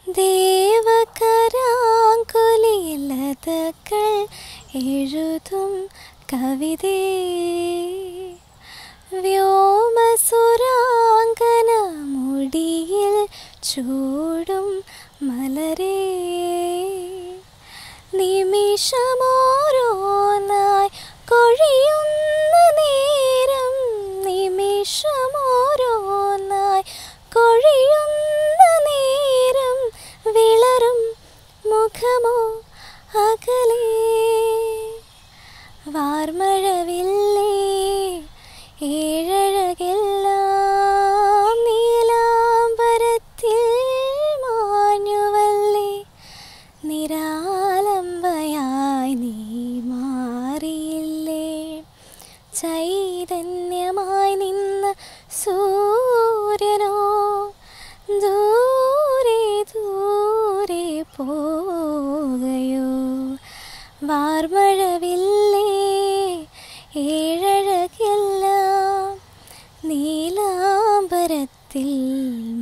ദേവകരാങ്കുലിലതകൾ എഴുതും കവിതേ വ്യോമസുരാങ്കന മുടിയിൽ ചൂടും മലരേ നിമിഷമോരോന്നായി കൊഴിയുന്ന നേരം നിമിഷമോരോന്നായി കൊഴിയുന്ന നേരം വിളറും മുഖമോ അകലേ വാർമഴവില്ലേ ഏഴഴകെല്ലാം നീലാംബരത്തിൽ മാഞ്ഞുവല്ലേ നിരാലംബയായി നീ മാറിയില്ലേ ചൈതന്യമായി നിന്ന സൂര്യനോ ദൂരെ ദൂരെ പോകയോ വാർമഴവില്ലേ ഏഴഴകെല്ലാം നീലാംബരത്തിൽ